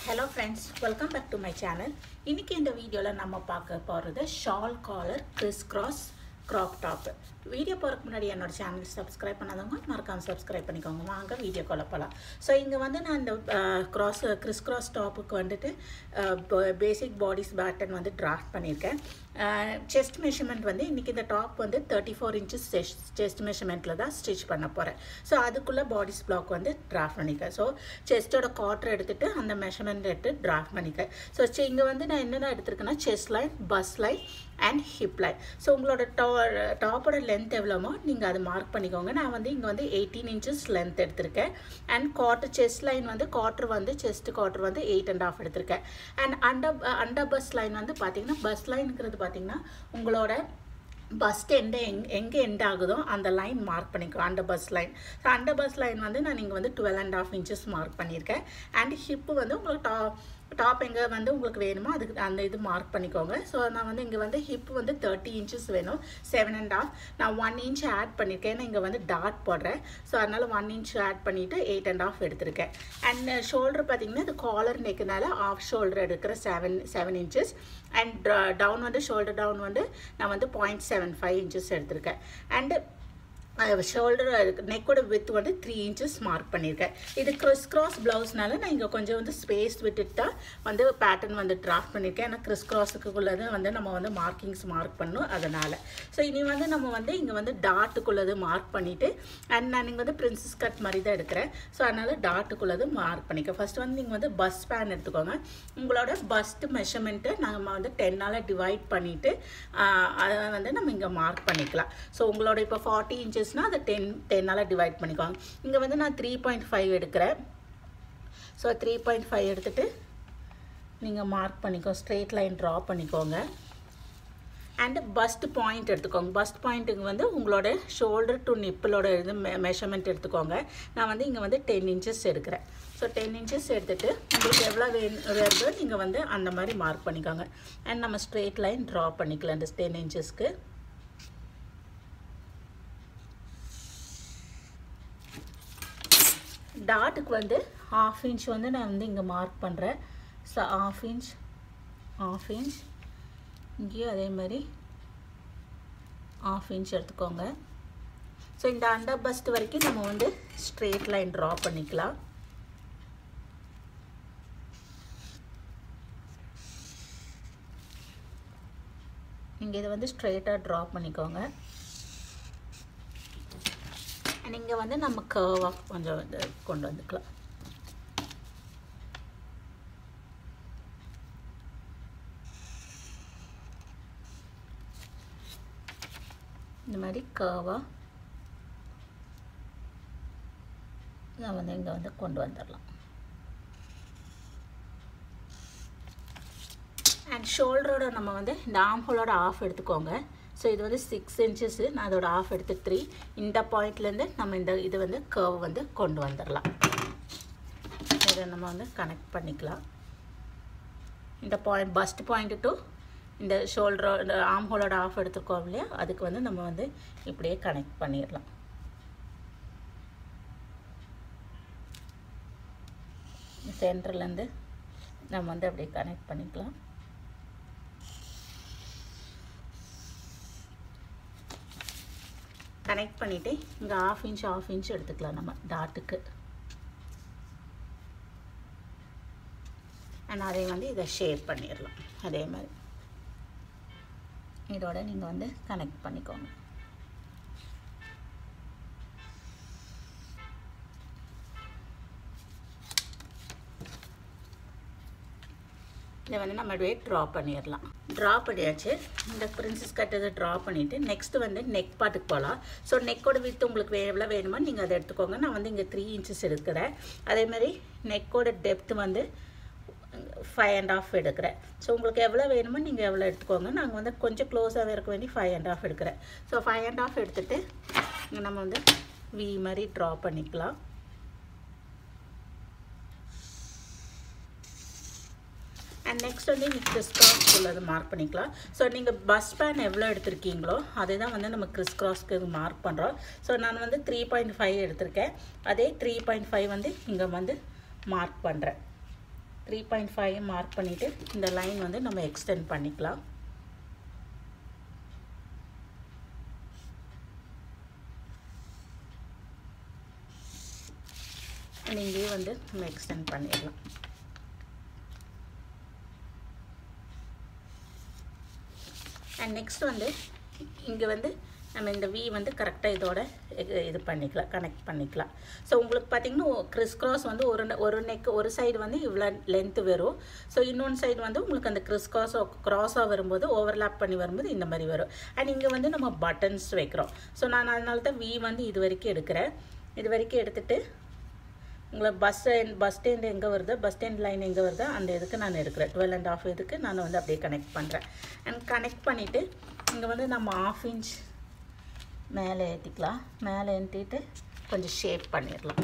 hello friends welcome back to my channel இன்றைக்கி இந்த வீடியோவில் நம்ம பார்க்க போகிறது shawl collar criss cross crop top video போகிறதுக்கு முன்னாடி என்னோட சேனல் சப்ஸ்கிரைப் பண்ணாதவங்க மறக்காமல் சப்ஸ்கிரைப் பண்ணிக்கோங்க வாங்க வீடியோ கொள்ள போகலாம் ஸோ இங்கே வந்து நான் இந்த க்ராஸ் கிறிஸ் கிராஸ் டாப்புக்கு வந்துட்டு பேசிக் பாடிஸ் பேட்டன் வந்து டிராஃப்ட் பண்ணியிருக்கேன் செஸ்ட் மெஷர்மெண்ட் வந்து இன்றைக்கி இந்த டாப் வந்து தேர்ட்டி ஃபோர் இன்ச்சஸ் செஸ்ட் மெஷர்மெண்ட்டில் தான் ஸ்டிச் பண்ண போகிறேன் ஸோ அதுக்குள்ளே பாடிஸ் பிளாக் வந்து டிராஃப்ட் பண்ணிக்க ஸோ செஸ்ட்டோட காட்டர் எடுத்துகிட்டு அந்த மெஷர்மெண்ட் எடுத்து டிராஃப்ட் பண்ணிக்க ஸோ இங்கே வந்து நான் என்னென்ன எடுத்திருக்கேன்னா chest line bust line and hip line so உங்களோட டா டாப்போட லென்த் எவ்வளோமோ நீங்கள் அதை மார்க் பண்ணிக்கோங்க நான் வந்து இங்கே வந்து எயிட்டீன் இன்ச்சஸ் லென்த் எடுத்திருக்கேன் அண்ட் காட்டர் செஸ்ட் லைன் வந்து காட்டர் வந்து செஸ்ட் காட்டர் வந்து எயிட் அண்ட் ஆஃப் எடுத்திருக்கேன் and under under bust line வந்து பார்த்தீங்கன்னா பஸ் லைனுங்கிறது பார்த்தீங்கன்னா உங்களோட பஸ் எண்டு எங் எங்கே எண்ட் ஆகுதோ அந்த லைன் மார்க் பண்ணிக்கோ under bust line so under bust line வந்து நான் இங்கே வந்து twelve and half inches mark பண்ணியிருக்கேன் அண்ட் ஹிப்பு வந்து உங்களுக்கு டா டாப் எங்கே வந்து உங்களுக்கு வேணுமோ அதுக்கு அந்த இது மார்க் பண்ணிக்கோங்க ஸோ நான் வந்து இங்கே வந்து ஹிப் வந்து தேர்ட்டி இன்ச்சஸ் வேணும் செவன் அண்ட் ஆஃப் நான் ஒன் இன்ச் ஆட் பண்ணியிருக்கேன் ஏன்னா இங்கே வந்து டாட் போடுறேன் ஸோ அதனால் ஒன் இன்ச் ஆட் பண்ணிவிட்டு எயிட் அண்ட் ஆஃப் எடுத்திருக்கேன் அண்ட் ஷோல்டர் பார்த்தீங்கன்னா இது காலர் நெக்குனால ஆஃப் ஷோல்டர் எடுக்கிற seven seven inches and down வந்து ஷோல்டர் டவுன் வந்து நான் வந்து பாயிண்ட் செவன் ஃபைவ் இன்ச்சஸ் எடுத்திருக்கேன் அண்டு ஷோல்டர் நெக்கோட வித் வந்து த்ரீ இன்ச்சஸ் மார்க் பண்ணியிருக்கேன் இது க்ரிஸ் கிராஸ் ப்ளவுஸ்னால நான் இங்கே கொஞ்சம் வந்து ஸ்பேஸ் விட்டுட்டு தான் வந்து பேட்டர்ன் வந்து ட்ராஃப்ட் பண்ணியிருக்கேன் ஏன்னா க்ரிஸ் கிராஸுக்குள்ளது வந்து நம்ம வந்து மார்க்கிங்ஸ் மார்க் பண்ணணும் அதனால் ஸோ இனி வந்து நம்ம வந்து இங்கே வந்து டாட்டுக்குள்ளது மார்க் பண்ணிவிட்டு அண்ட் நான் இங்கே வந்து பிரின்சஸ் கட் மாதிரி தான் எடுக்கிறேன் ஸோ அதனால் டாட்டுக்குள்ளது மார்க் பண்ணிக்க ஃபஸ்ட் வந்து நீங்கள் வந்து பஸ் பேன் எடுத்துக்கோங்க உங்களோட பஸ்ட் மெஷர்மெண்ட்டு நம்ம வந்து டென்னால் டிவைட் பண்ணிவிட்டு அதை வந்து நம்ம இங்கே மார்க் பண்ணிக்கலாம் ஸோ உங்களோட இப்போ ஃபார்ட்டி இன்ச்சஸ் இன்ச்சஸ்னால் அதை டென் டென்னால் டிவைட் பண்ணிக்கோங்க இங்கே வந்து நான் த்ரீ பாயிண்ட் ஃபைவ் எடுக்கிறேன் ஸோ த்ரீ பாயிண்ட் ஃபைவ் எடுத்துகிட்டு நீங்கள் மார்க் பண்ணிக்கோ ஸ்ட்ரெயிட் லைன் ட்ரா பண்ணிக்கோங்க அண்டு பஸ்ட் பாயிண்ட் எடுத்துக்கோங்க பஸ்ட் பாயிண்ட்டுக்கு வந்து உங்களோட ஷோல்டர் டு நிப்பிளோட இது மெ மெஷர்மெண்ட் எடுத்துக்கோங்க நான் வந்து இங்கே வந்து டென் இன்ச்சஸ் எடுக்கிறேன் ஸோ டென் இன்ச்சஸ் எடுத்துகிட்டு உங்களுக்கு எவ்வளோ வே வருதோ நீங்கள் வந்து அந்த மாதிரி மார்க் பண்ணிக்கோங்க அண்ட் நம்ம ஸ்ட்ரெயிட் லைன் ட்ரா பண்ணிக்கலாம் இந்த டென் இன்ச்சஸ்க்கு டாட்டுக்கு வந்து ஹாஃப் இன்ச் வந்து நான் வந்து இங்கே மார்க் பண்ணுறேன் so half inch half inch இங்கேயும் அதே மாதிரி ஆஃப் இன்ச் எடுத்துக்கோங்க ஸோ இந்த அண்டர் பஸ்ட் வரைக்கும் நம்ம வந்து ஸ்ட்ரெயிட் லைன் ட்ரா பண்ணிக்கலாம் நீங்கள் இதை வந்து ஸ்ட்ரெயிட்டாக ட்ரா பண்ணிக்கோங்க நீங்கள் வந்து நம்ம கர்வாக கொஞ்சம் வந்து கொண்டு வந்துக்கலாம் இந்த மாதிரி கர்வாக நான் வந்து இங்கே வந்து கொண்டு வந்துடலாம் அண்ட் ஷோல்டரோட நம்ம வந்து இந்த ஆம்ஹோலோட ஆஃப் எடுத்துக்கோங்க ஸோ இது வந்து சிக்ஸ் இன்ச்சஸ்ஸு நான் அதோட ஆஃப் எடுத்து த்ரீ இந்த பாயிண்ட்லேருந்து நம்ம இந்த இது வந்து கர்வ் வந்து கொண்டு வந்துடலாம் இதை நம்ம வந்து கனெக்ட் பண்ணிக்கலாம் இந்த பாயிண்ட் பஸ்ட் பாயிண்ட் டு இந்த ஷோல்டரோட ஆம் ஹோலோட ஆஃப் எடுத்துருக்கோம் இல்லையா அதுக்கு வந்து நம்ம வந்து இப்படியே கனெக்ட் பண்ணிடலாம் சென்டர்லேருந்து நம்ம வந்து அப்படியே கனெக்ட் பண்ணிக்கலாம் கனெக்ட் பண்ணிவிட்டு இங்கே ஆஃப் இன்ச் ஆஃப் இன்ச் எடுத்துக்கலாம் நம்ம டாட்டுக்கு அண்ட் அதே வந்து இதை ஷேப் பண்ணிடலாம் அதே மாதிரி இதோட நீங்கள் வந்து கனெக்ட் பண்ணிக்கோங்க இதை வந்து நம்ம அப்படியே ட்ரா பண்ணிடலாம் ட்ரா பண்ணியாச்சு இந்த பிரின்சஸ் கட் இதை ட்ரா பண்ணிவிட்டு நெக்ஸ்ட் வந்து நெக் பாட்டுக்கு போகலாம் ஸோ நெக்கோட வித்து உங்களுக்கு எவ்வளோ வேணுமோ நீங்கள் அதை எடுத்துக்கோங்க நான் வந்து இங்கே த்ரீ இன்ச்சஸ் எடுக்கிறேன் அதேமாதிரி நெக்கோட டெப்த் வந்து ஃபைவ் அண்ட் ஆஃப் எடுக்கிறேன் ஸோ உங்களுக்கு எவ்வளோ வேணுமோ நீங்கள் எவ்வளோ எடுத்துக்கோங்க நாங்கள் வந்து கொஞ்சம் க்ளோஸாக இருக்க வேண்டி ஃபைவ் அண்ட் ஆஃப் எடுக்கிறேன் ஸோ ஃபைவ் அண்ட் ஆஃப் எடுத்துகிட்டு நம்ம வந்து வி மாதிரி ட்ரா பண்ணிக்கலாம் அண்ட் நெக்ஸ்ட் வந்து நீங்கள் கிறிஸ் கிராஸ் உள்ளது மார்க் பண்ணிக்கலாம் ஸோ நீங்கள் பஸ் பேன் எவ்வளோ எடுத்திருக்கீங்களோ அதை தான் வந்து நம்ம கிறிஸ் கிராஸ்க்கு மார்க் பண்ணுறோம் ஸோ நான் வந்து த்ரீ பாயிண்ட் ஃபைவ் எடுத்திருக்கேன் அதே த்ரீ பாயிண்ட் ஃபைவ் வந்து இங்கே வந்து மார்க் பண்ணுறேன் த்ரீ பாயிண்ட் ஃபைவ் மார்க் பண்ணிவிட்டு இந்த லைன் வந்து நம்ம எக்ஸ்டெண்ட் பண்ணிக்கலாம் இங்கேயே வந்து நம்ம எக்ஸ்டெண்ட் பண்ணிடலாம் அண்ட் நெக்ஸ்ட் வந்து இங்கே வந்து நம்ம இந்த வி வந்து கரெக்டாக இதோட இது பண்ணிக்கலாம் கனெக்ட் பண்ணிக்கலாம் ஸோ உங்களுக்கு பார்த்தீங்கன்னா கிறிஸ் கிராஸ் வந்து ஒரு ஒரு நெக் ஒரு சைடு வந்து இவ்வளோ லென்த்து வரும் ஸோ இன்னொன்று சைடு வந்து உங்களுக்கு அந்த கிறிஸ் கிராஸ் க்ராஸாக வரும்போது ஓவர்லாப் பண்ணி வரும்போது இந்த மாதிரி வரும் அண்ட் இங்கே வந்து நம்ம பட்டன்ஸ் வைக்கிறோம் ஸோ நான் அதனால தான் வி வந்து இது வரைக்கும் எடுக்கிறேன் இது வரைக்கும் எடுத்துகிட்டு உங்களை பஸ் ஸ்டாண்ட் பஸ் ஸ்டாண்ட் எங்கே வருதோ பஸ் ஸ்டாண்ட் லைன் எங்கே வருதோ அந்த இதுக்கு நான் எடுக்கிறேன் டுவெல் அண்ட் ஆஃப் இதுக்கு நான் வந்து அப்படியே கனெக்ட் பண்ணுறேன் அண்ட் கனெக்ட் பண்ணிவிட்டு இங்கே வந்து நம்ம ஆஃப் இன்ச் மேலே ஏற்றிக்கலாம் மேலே ஏற்றிட்டு கொஞ்சம் ஷேப் பண்ணிடலாம்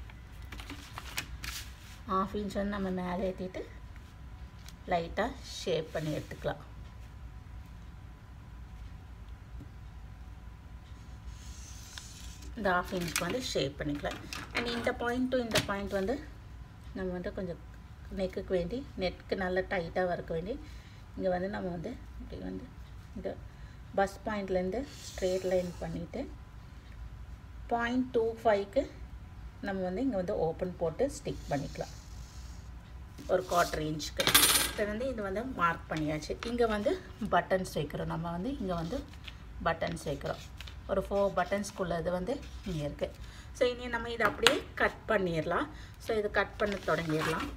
ஆஃப் இன்ச் வந்து நம்ம மேலே ஏற்றிட்டு லைட்டாக ஷேப் பண்ணி எடுத்துக்கலாம் இந்த ஆஃப் இன்ச்க்கு வந்து ஷேப் பண்ணிக்கலாம் அண்ட் இந்த பாயிண்ட் டு இந்த பாயிண்ட் வந்து நம்ம வந்து கொஞ்சம் நெக்குக்கு வேண்டி நெக்கு நல்லா டைட்டாக வறுக்க வேண்டி இங்கே வந்து நம்ம வந்து இப்படி வந்து இந்த பஸ் பாயிண்ட்லேருந்து ஸ்ட்ரெயிட் லைன் பண்ணிவிட்டு பாயிண்ட் டூ ஃபைவ்க்கு நம்ம வந்து இங்கே வந்து ஓப்பன் போட்டு ஸ்டிக் பண்ணிக்கலாம் ஒரு குவார்ட்டர் இன்ச்சுக்கு இப்போ வந்து இது வந்து மார்க் பண்ணியாச்சு இங்கே வந்து பட்டன்ஸ் வைக்கிறோம் நம்ம வந்து இங்கே வந்து பட்டன்ஸ் வைக்கிறோம் ஒரு ஃபோர் பட்டன்ஸ்குள்ளே இது வந்து இங்கே இருக்குது ஸோ இனி நம்ம இதை அப்படியே கட் பண்ணிடலாம் ஸோ இது கட் பண்ண தொடங்கிடலாம்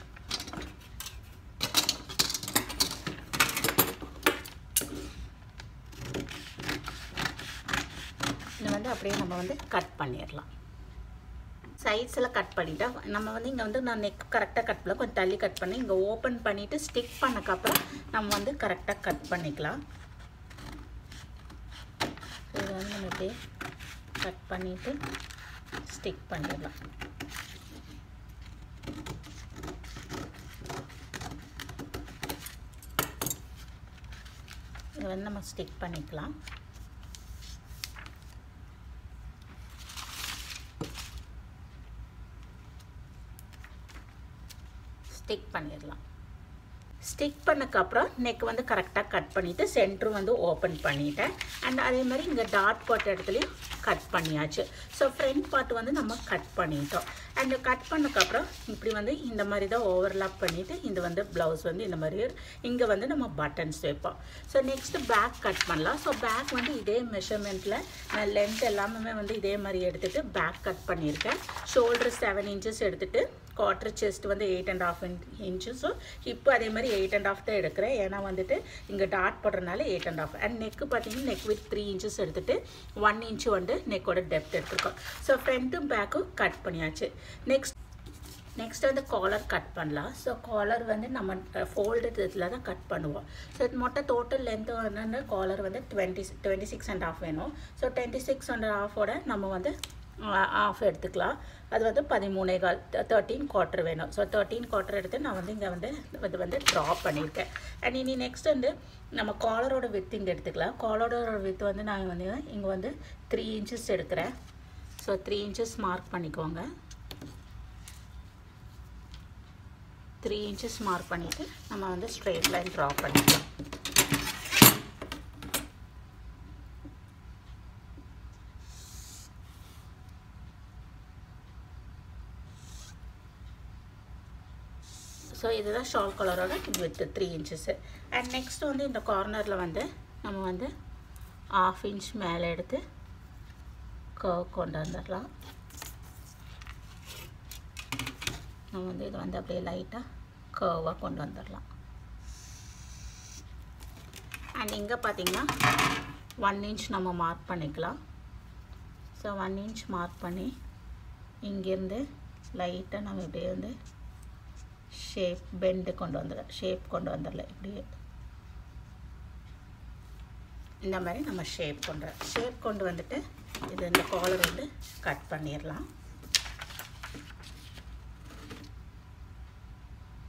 இது வந்து அப்படியே நம்ம வந்து கட் பண்ணிடலாம் சைட்ஸில் கட் பண்ணிட்டா நம்ம வந்து இங்கே வந்து நான் நெக் கரெக்டாக கட் பண்ணல கொஞ்சம் தள்ளி கட் பண்ணி இங்கே ஓப்பன் பண்ணிவிட்டு ஸ்டிக் பண்ணக்கப்புறம் நம்ம வந்து கரெக்டாக கட் பண்ணிக்கலாம் இது வந்து நம்ம அப்படியே கட் பண்ணிவிட்டு ஸ்டிக் பண்ணிடலாம் இது வந்து நம்ம ஸ்டிக் பண்ணிக்கலாம் ஸ்டிக் பண்ணிடலாம் ஸ்டிக் பண்ணக்கப்புறம் நெக் வந்து கரெக்டாக கட் பண்ணிவிட்டு சென்டரும் வந்து ஓப்பன் பண்ணிட்டேன் அண்ட் அதே மாதிரி இங்கே டாட் போட்ட இடத்துலையும் கட் பண்ணியாச்சு ஸோ ஃப்ரண்ட் பார்ட் வந்து நம்ம கட் பண்ணிட்டோம் அண்ட் கட் பண்ணக்கப்புறம் இப்படி வந்து இந்த மாதிரி தான் ஓவர்லாப் பண்ணிவிட்டு இது வந்து ப்ளவுஸ் வந்து இந்த மாதிரி இங்கே வந்து நம்ம பட்டன்ஸ் வைப்போம் ஸோ நெக்ஸ்ட்டு பேக் கட் பண்ணலாம் ஸோ பேக் வந்து இதே மெஷர்மெண்ட்டில் நான் லென்த் எல்லாமே வந்து இதே மாதிரி எடுத்துகிட்டு பேக் கட் பண்ணியிருக்கேன் ஷோல்டர் செவன் இன்ச்சஸ் எடுத்துகிட்டு குவார்டர் செஸ்ட் வந்து எயிட் அண்ட் ஆஃப் இன்ச்சஸும் இப்போ அதே மாதிரி எயிட் அண்ட் ஆஃப் தான் எடுக்கிறேன் ஏன்னா வந்துட்டு இங்கே டாட் போடுறதுனால eight and half and neck பார்த்தீங்கன்னா நெக் வித் த்ரீ இன்ச்சஸ் எடுத்துகிட்டு ஒன் இன்ச்சு வந்து நெக்கோட டெப்த் எடுத்துருக்கோம் ஸோ ஃப்ரண்ட்டும் பேக்கும் கட் பண்ணியாச்சு நெக்ஸ்ட் நெக்ஸ்ட் வந்து காலர் கட் பண்ணலாம் ஸோ காலர் வந்து நம்ம ஃபோல்டு இதில் தான் கட் பண்ணுவோம் ஸோ இது மொத்தம் டோட்டல் லென்த்து வந்து காலர் வந்து twenty twenty six and half வேணும் ஸோ டுவெண்ட்டி சிக்ஸ் அண்ட் ஆஃபோட நம்ம வந்து ஆஃப் எடுத்துக்கலாம் அது வந்து பதிமூணே கால் தேர்ட்டீன் குவார்ட்டர் வேணும் ஸோ தேர்ட்டீன் குவார்ட்டர் எடுத்து நான் வந்து இங்கே வந்து இது வந்து ட்ரா பண்ணியிருக்கேன் அண்ட் இனி நெக்ஸ்ட் வந்து நம்ம காலரோட வித் இங்கே எடுத்துக்கலாம் காலரோட வித் வந்து நான் வந்து இங்கே வந்து த்ரீ இன்ச்சஸ் எடுக்கிறேன் ஸோ த்ரீ இன்ச்சஸ் மார்க் பண்ணிக்கோங்க த்ரீ இன்ச்சஸ் மார்க் பண்ணிவிட்டு நம்ம வந்து ஸ்ட்ரெயிட் லைன் ட்ரா பண்ணிக்கலாம் ஸோ இதுதான் ஷால் கலரோட width three inches and next வந்து இந்த கார்னரில் வந்து நம்ம வந்து ஆஃப் இன்ச் மேலே எடுத்து கர்வ் கொண்டு வந்துடலாம் நம்ம வந்து இது வந்து அப்படியே லைட்டாக கர்வாக கொண்டு வந்துடலாம் அண்ட் இங்கே பார்த்தீங்கன்னா ஒன் இன்ச் நம்ம மார்க் பண்ணிக்கலாம் ஸோ ஒன் இன்ச் மார்க் பண்ணி இங்கேருந்து லைட்டாக நம்ம இப்படியே வந்து ஷேப் பெண்டு கொண்டு வந்துடலாம் ஷேப் கொண்டு வந்துடல இப்படியே இந்த மாதிரி நம்ம ஷேப் கொண்டு ஷேப் கொண்டு வந்துட்டு இது இந்த காலர் வந்து கட் பண்ணிடலாம்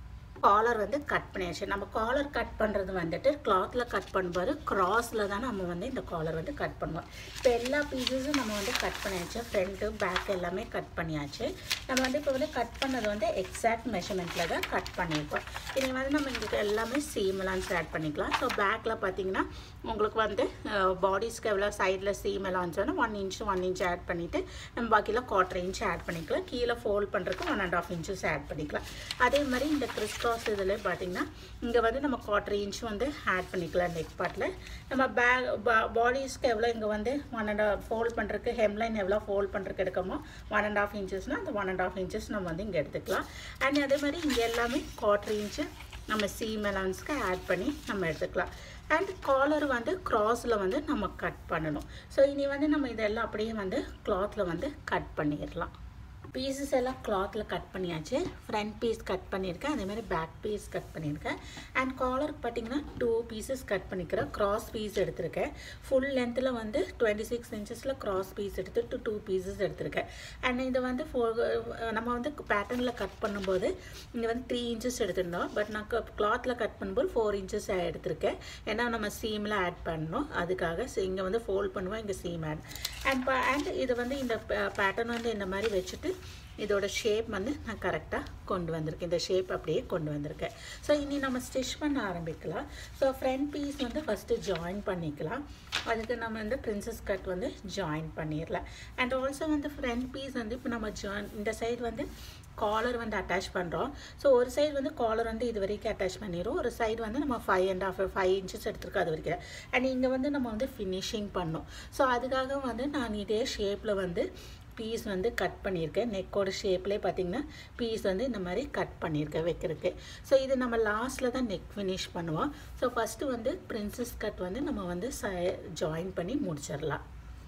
காலர் வந்து கட் பண்ணியாச்சு நம்ம காலர் கட் பண்ணுறது வந்துட்டு கிளாத்தில் கட் பண்ணும்போது கிராஸில் தான் நம்ம வந்து இந்த காலர் வந்து கட் பண்ணுவோம் இப்போ எல்லா பீசஸும் நம்ம வந்து கட் பண்ணியாச்சு ஃப்ரண்ட்டு பேக் எல்லாமே கட் பண்ணியாச்சு நம்ம வந்து இப்போ வந்து கட் பண்ணது வந்து எக்ஸாக்ட் மெஷர்மெண்ட்டில் தான் கட் பண்ணியிருக்கோம் இனி வந்து நம்ம இங்கே எல்லாமே சீமெலான்ஸ் ஆட் பண்ணிக்கலாம் ஸோ பேக்கில் பார்த்தீங்கன்னா உங்களுக்கு வந்து பாடிஸ்க்கு எவ்வளோ சைடில் சீமெலான்ஸ் வந்து one inch one inch add பண்ணிவிட்டு நம்ம பாக்கியில் குவார்டர் இன்ச் ஆட் பண்ணிக்கலாம் கீழே ஃபோல்ட் பண்ணுறதுக்கு one and half inches add பண்ணிக்கலாம் அதே மாதிரி இந்த கிறிஸ் கிராஸ் இதில் பார்த்தீங்கன்னா இங்கே வந்து நம்ம குவார்டர் இன்ச் வந்து ஆட் பண்ணிக்கலாம் நெக் பார்ட்டில் நம்ம பேக் பாடிஸ்க்கு எவ்வளோ இங்கே வந்து ஒன் அண்ட் ஆஃப் ஃபோல்ட் பண்ணுறதுக்கு ஹெம்லைன் எவ்வளோ ஃபோல்ட் பண்ணுறதுக்கு எடுக்கமோ ஒன் அண்ட் ஆஃப் இன்ச்சஸ்னால் அந்த ஒன் அண்ட் ஆஃப் இன்ச்சஸ் நம்ம வந்து இங்கே எடுத்துக்கலாம் அண்ட் அதே மாதிரி இங்கே எல்லாமே குவார்டர் இன்ச்சு நம்ம சீம் அலவன்ஸ்க்கு ஆட் பண்ணி நம்ம எடுத்துக்கலாம் அண்ட் காலர் வந்து க்ராஸில் வந்து நம்ம கட் பண்ணணும் ஸோ இனி வந்து நம்ம இதெல்லாம் அப்படியே வந்து கிளாத்தில் வந்து கட் பண்ணிடலாம் பீசஸ் எல்லாம் கிளாத்தில் கட் பண்ணியாச்சு ஃப்ரண்ட் பீஸ் கட் பண்ணியிருக்கேன் அதேமாதிரி பேக் பீஸ் கட் பண்ணியிருக்கேன் அண்ட் காலருக்கு பார்த்தீங்கன்னா டூ பீசஸ் கட் பண்ணிக்கிறேன் க்ராஸ் பீஸ் எடுத்திருக்கேன் ஃபுல் லென்த்தில் வந்து டுவெண்ட்டி சிக்ஸ் இன்ச்சஸில் க்ராஸ் பீஸ் எடுத்துட்டு டூ பீசஸ் எடுத்திருக்கேன் அண்ட் இதை வந்து ஃபோ நம்ம வந்து பேட்டர்னில் கட் பண்ணும்போது இங்கே வந்து த்ரீ இன்ச்சஸ் எடுத்திருந்தோம் பட் நான் கிளாத்தில் கட் பண்ணும்போது ஃபோர் இன்ச்சஸ் எடுத்திருக்கேன் ஏன்னா நம்ம சீமில் ஆட் பண்ணணும் அதுக்காக இங்கே வந்து ஃபோல்ட் பண்ணுவோம் இங்கே சீம் ஆட் அண்ட் அண்ட் இது வந்து இந்த பேட்டர்ன் வந்து இந்த மாதிரி வச்சுட்டு இதோட ஷேப் வந்து நான் கரெக்டாக கொண்டு வந்திருக்கேன் இந்த ஷேப் அப்படியே கொண்டு வந்திருக்கேன் ஸோ இனி நம்ம ஸ்டிச் பண்ண ஆரம்பிக்கலாம் ஸோ ஃப்ரண்ட் பீஸ் வந்து ஃபஸ்ட்டு ஜாயின் பண்ணிக்கலாம் அதுக்கு நம்ம வந்து பிரின்சஸ் கட் வந்து ஜாயின் பண்ணிடலாம் அண்ட் ஆல்சோ வந்து ஃப்ரண்ட் பீஸ் வந்து இப்போ நம்ம ஜாயின் இந்த சைடு வந்து காலர் வந்து அட்டாச் பண்ணுறோம் ஸோ ஒரு சைடு வந்து காலர் வந்து இது வரைக்கும் அட்டாச் பண்ணிடுறோம் ஒரு சைடு வந்து நம்ம five and half five inches எடுத்துருக்கோம் அது வரைக்கும் அண்ட் இங்கே வந்து நம்ம வந்து ஃபினிஷிங் பண்ணோம் ஸோ அதுக்காக வந்து நான் இதே ஷேப்பில் வந்து பீஸ் வந்து கட் பண்ணியிருக்கேன் நெக்கோட ஷேப்லேயே பார்த்தீங்கன்னா பீஸ் வந்து இந்த மாதிரி கட் பண்ணியிருக்கேன் வைக்கிறதுக்கு ஸோ இது நம்ம லாஸ்ட்டில் தான் நெக் ஃபினிஷ் பண்ணுவோம் ஸோ ஃபஸ்ட்டு வந்து பிரின்சஸ் கட் வந்து நம்ம வந்து ச ஜாயின் பண்ணி முடிச்சிடலாம்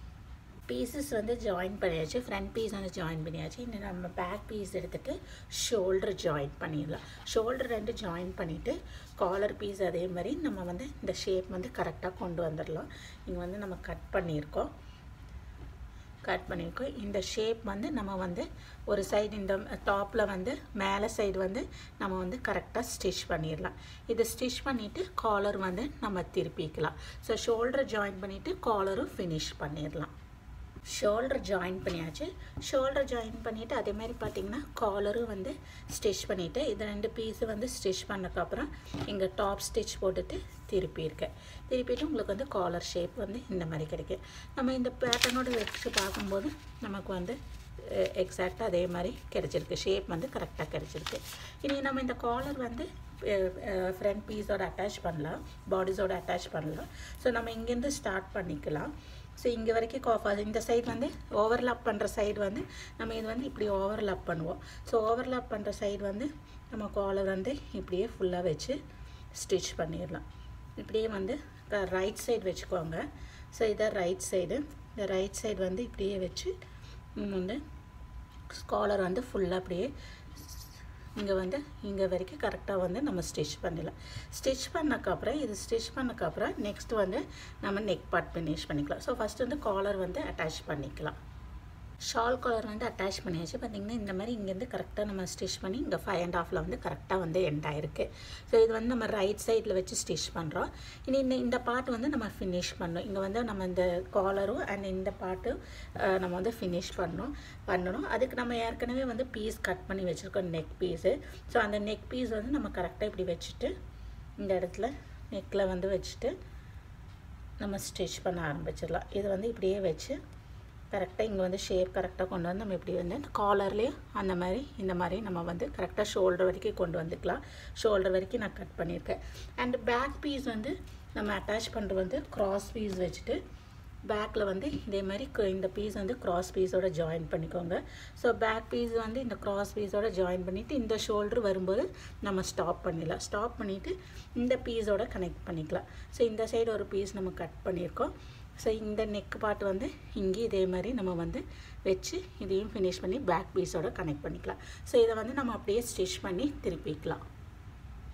பீசஸ் வந்து ஜாயின் பண்ணியாச்சு ஃப்ரண்ட் பீஸ் வந்து ஜாயின் பண்ணியாச்சு இன்னும் நம்ம பேக் பீஸ் எடுத்துகிட்டு ஷோல்டர் ஜாயின் பண்ணிடலாம் ஷோல்டர் ரெண்டு ஜாயின் பண்ணிவிட்டு காலர் பீஸ் அதே மாதிரி நம்ம வந்து இந்த ஷேப் வந்து கரெக்டாக கொண்டு வந்துடலாம் இங்கே வந்து நம்ம கட் பண்ணியிருக்கோம் கட் பண்ணியிருக்கோம் இந்த ஷேப் வந்து நம்ம வந்து ஒரு சைடு இந்த டாப்பில் வந்து மேலே சைடு வந்து நம்ம வந்து கரெக்டாக ஸ்டிச் பண்ணிடலாம் இதை ஸ்டிச் பண்ணிவிட்டு காலர் வந்து நம்ம திருப்பிக்கலாம் ஸோ ஷோல்டர் ஜாயின் பண்ணிவிட்டு காலரும் ஃபினிஷ் பண்ணிடலாம் ஷோல்டர் ஜாயின் பண்ணியாச்சு ஷோல்டர் ஜாயின் பண்ணிவிட்டு அதே மாதிரி பார்த்தீங்கன்னா காலரும் வந்து ஸ்டிச் பண்ணிவிட்டு இது ரெண்டு பீஸு வந்து ஸ்டிச் பண்ணக்கப்புறம் இங்கே டாப் ஸ்டிச் போட்டுட்டு திருப்பியிருக்கேன் திருப்பிட்டு உங்களுக்கு வந்து காலர் ஷேப் வந்து இந்த மாதிரி கிடைக்கும் நம்ம இந்த பேட்டர்னோட வச்சு பார்க்கும்போது நமக்கு வந்து எக்ஸாக்டாக அதே மாதிரி கிடச்சிருக்கு ஷேப் வந்து கரெக்டாக கிடச்சிருக்கு இனி நம்ம இந்த காலர் வந்து ஃப்ரண்ட் பீஸோட அட்டாச் பண்ணலாம் பாடிஸோட அட்டாச் பண்ணலாம் ஸோ நம்ம இங்கேருந்து ஸ்டார்ட் பண்ணிக்கலாம் ஸோ இங்கே வரைக்கும் கோஃபா இந்த சைடு வந்து ஓவர்லாப் பண்ணுற சைடு வந்து நம்ம இது வந்து இப்படி ஓவர்லாப் பண்ணுவோம் ஸோ ஓவர்லாப் பண்ணுற சைடு வந்து நம்ம காலர் வந்து இப்படியே ஃபுல்லாக வச்சு ஸ்டிச் பண்ணிடலாம் இப்படியே வந்து ரைட் சைடு வச்சுக்கோங்க ஸோ இதான் ரைட் சைடு இந்த ரைட் சைடு வந்து இப்படியே வச்சு வந்து ஸ்காலர் வந்து ஃபுல்லாக அப்படியே இங்கே வந்து இங்கே வரைக்கும் கரெக்டாக வந்து நம்ம ஸ்டிச் பண்ணிடலாம் ஸ்டிச் பண்ணக்கப்புறம் இது ஸ்டிச் பண்ணக்கப்புறம் நெக்ஸ்ட் வந்து நம்ம நெக் பார்ட் ஃபினிஷ் பண்ணிக்கலாம் ஸோ ஃபஸ்ட் வந்து காலர் வந்து அட்டாச் பண்ணிக்கலாம் ஷால் காலர் வந்து அட்டாச் பண்ணியாச்சு பார்த்திங்கன்னா இந்த மாதிரி இங்கேருந்து கரெக்டாக நம்ம ஸ்டிச் பண்ணி இங்கே ஃபைவ் அண்ட் ஆஃபில் வந்து கரெக்டாக வந்து எண்ட் ஆயிருக்கு ஸோ இது வந்து நம்ம ரைட் சைடில் வச்சு ஸ்டிச் பண்ணுறோம் இனி இந்த இந்த பார்ட் வந்து நம்ம ஃபினிஷ் பண்ணணும் இங்கே வந்து நம்ம இந்த காலரும் அண்ட் இந்த பார்ட்டும் நம்ம வந்து ஃபினிஷ் பண்ணணும் பண்ணணும் அதுக்கு நம்ம ஏற்கனவே வந்து பீஸ் கட் பண்ணி வச்சுருக்கோம் நெக் பீஸு ஸோ அந்த நெக் பீஸ் வந்து நம்ம கரெக்டாக இப்படி வச்சுட்டு இந்த இடத்துல நெக்கில் வந்து வச்சுட்டு நம்ம ஸ்டிச் பண்ண ஆரம்பிச்சிடலாம் இது வந்து இப்படியே வச்சு கரெக்டாக இங்கே வந்து ஷேப் கரெக்டாக கொண்டு வந்து நம்ம இப்படி வந்து இந்த காலர்லேயும் அந்த மாதிரி இந்த மாதிரி நம்ம வந்து கரெக்டாக ஷோல்டர் வரைக்கும் கொண்டு வந்துக்கலாம் ஷோல்டர் வரைக்கும் நான் கட் பண்ணியிருக்கேன் அண்ட் பேக் பீஸ் வந்து நம்ம அட்டாச் பண்ணுறது வந்து க்ராஸ் பீஸ் வச்சுட்டு பேக்கில் வந்து இதே மாதிரி இந்த பீஸ் வந்து க்ராஸ் பீஸோட ஜாயின் பண்ணிக்கோங்க ஸோ பேக் பீஸ் வந்து இந்த க்ராஸ் பீஸோட ஜாயின் பண்ணிவிட்டு இந்த ஷோல்டர் வரும்போது நம்ம ஸ்டாப் பண்ணிடலாம் ஸ்டாப் பண்ணிவிட்டு இந்த பீஸோட கனெக்ட் பண்ணிக்கலாம் ஸோ இந்த சைடு ஒரு பீஸ் நம்ம கட் பண்ணியிருக்கோம் ஸோ இந்த நெக் பார்ட் வந்து இங்கேயும் இதே மாதிரி நம்ம வந்து வச்சு இதையும் ஃபினிஷ் பண்ணி பேக் பீஸோட கனெக்ட் பண்ணிக்கலாம் ஸோ இதை வந்து நம்ம அப்படியே ஸ்டிச் பண்ணி திருப்பிக்கலாம்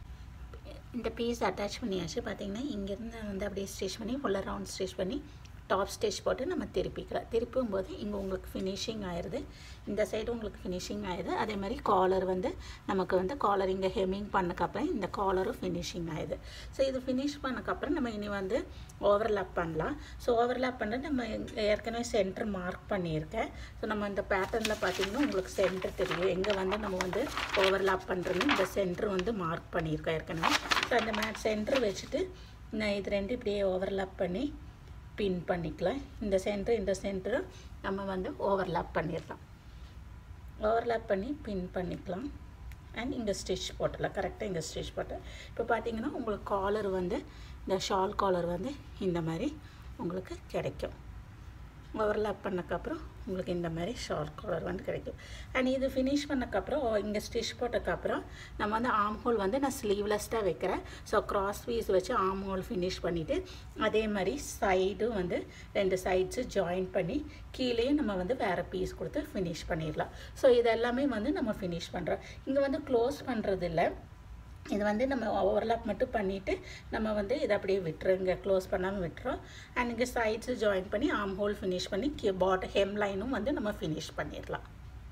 இந்த பீஸ் அட்டாச் பண்ணியாச்சு பார்த்தீங்கன்னா இங்கேருந்து வந்து அப்படியே ஸ்டிச் பண்ணி ஃபுல்லாக ரவுண்ட் ஸ்டிச் பண்ணி டாப் ஸ்டிச் போட்டு நம்ம திருப்பிக்கலாம் திருப்பும் போது இங்கே உங்களுக்கு ஃபினிஷிங் ஆயிடுது இந்த சைடு உங்களுக்கு ஃபினிஷிங் ஆயிடுது அதே மாதிரி காலர் வந்து நமக்கு வந்து காலர் இங்கே ஹெம்மிங் பண்ணக்கப்புறம் இந்த காலரும் ஃபினிஷிங் ஆயிடுது ஸோ இது ஃபினிஷ் பண்ணக்கப்புறம் நம்ம இனி வந்து ஓவர்லாப் பண்ணலாம் ஸோ ஓவர்லாப் பண்ணுறது நம்ம ஏற்கனவே சென்டர் மார்க் பண்ணியிருக்கேன் ஸோ நம்ம இந்த பேட்டர்னில் பார்த்தீங்கன்னா உங்களுக்கு சென்டர் தெரியும் எங்கே வந்து நம்ம வந்து ஓவர்லாப் பண்ணுறோன்னு இந்த சென்டர் வந்து மார்க் பண்ணியிருக்கோம் ஏற்கனவே ஸோ அந்த மேட் சென்டர் வச்சுட்டு நான் இது ரெண்டு இப்படியே ஓவர்லாப் பண்ணி பின் பண்ணிக்கலாம் இந்த சென்டர் இந்த சென்டரும் நம்ம வந்து ஓவர்லாப் பண்ணிடலாம் ஓவர்லாப் பண்ணி பின் பண்ணிக்கலாம் அண்ட் இங்கே ஸ்டிச் போட்டுடலாம் கரெக்டாக இங்கே ஸ்டிச் போட்டு இப்போ பார்த்தீங்கன்னா உங்களுக்கு காலர் வந்து இந்த ஷால் காலர் வந்து இந்த மாதிரி உங்களுக்கு கிடைக்கும் ஓவர்லாப் பண்ணக்கப்புறம் உங்களுக்கு இந்த மாதிரி ஷார்ட் காலர் வந்து கிடைக்கும் அண்ட் இது ஃபினிஷ் பண்ணக்கப்புறம் இங்கே ஸ்டிச் போட்டக்கப்புறம் நம்ம வந்து ஆம் ஹோல் வந்து நான் ஸ்லீவ்லெஸ்டாக வைக்கிறேன் ஸோ கிராஸ் பீஸ் வச்சு ஆம் ஹோல் ஃபினிஷ் பண்ணிவிட்டு அதே மாதிரி சைடும் வந்து ரெண்டு சைட்ஸு ஜாயின் பண்ணி கீழேயும் நம்ம வந்து வேறு பீஸ் கொடுத்து ஃபினிஷ் பண்ணிடலாம் ஸோ இதெல்லாமே வந்து நம்ம ஃபினிஷ் பண்ணுறோம் இங்கே வந்து க்ளோஸ் பண்ணுறது இல்லை இது வந்து நம்ம ஓவர்லாப் மட்டும் பண்ணிவிட்டு நம்ம வந்து இதை அப்படியே விட்டுருங்க க்ளோஸ் பண்ணாமல் விட்டுறோம் அண்ட் இங்கே சைட்ஸு ஜாயின் பண்ணி ஆம் ஹோல் ஃபினிஷ் பண்ணி கி பாட் ஹெம் லைனும் வந்து நம்ம ஃபினிஷ் பண்ணிடலாம்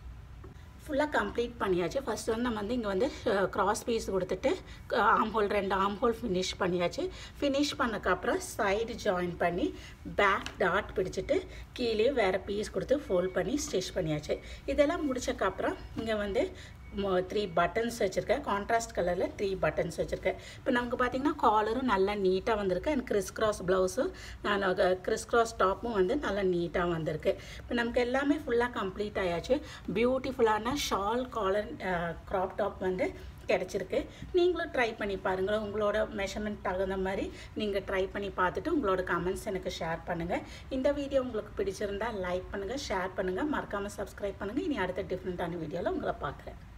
ஃபுல்லாக கம்ப்ளீட் பண்ணியாச்சு ஃபஸ்ட் வந்து நம்ம வந்து இங்கே வந்து க்ராஸ் பீஸ் கொடுத்துட்டு ஆம் ஹோல் ரெண்டு ஆம் ஹோல் ஃபினிஷ் பண்ணியாச்சு ஃபினிஷ் பண்ணக்கப்புறம் சைடு ஜாயின் பண்ணி பேக் டாட் பிடிச்சிட்டு கீழே வேறு பீஸ் கொடுத்து ஃபோல்ட் பண்ணி ஸ்டிச் பண்ணியாச்சு இதெல்லாம் முடிச்சக்கப்புறம் இங்கே வந்து த்ரீ பட்டன்ஸ் வச்சுருக்கேன் கான்ட்ராஸ்ட் கலரில் த்ரீ பட்டன்ஸ் வச்சுருக்கேன் இப்போ நமக்கு பார்த்திங்கன்னா காலரும் நல்லா நீட்டாக வந்திருக்கு அண்ட் கிறிஸ் கிராஸ் ப்ளவுஸும் கிறிஸ் கிராஸ் டாப்பும் வந்து நல்லா நீட்டாக வந்திருக்கு இப்போ நமக்கு எல்லாமே ஃபுல்லாக கம்ப்ளீட் ஆயாச்சு பியூட்டிஃபுல்லான ஷால் காலர் க்ராப் டாப் வந்து கிடச்சிருக்கு நீங்களும் ட்ரை பண்ணி பாருங்கள் உங்களோட மெஷர்மெண்ட் தகுந்த மாதிரி நீங்கள் ட்ரை பண்ணி பார்த்துட்டு உங்களோட கமெண்ட்ஸ் எனக்கு ஷேர் பண்ணுங்கள் இந்த வீடியோ உங்களுக்கு பிடிச்சிருந்தா லைக் பண்ணுங்கள் ஷேர் பண்ணுங்கள் மறக்காமல் சப்ஸ்கிரைப் பண்ணுங்கள் இனி அடுத்த டிஃப்ரெண்ட்டான வீடியோவில் உங்களை பார்க்குறேன்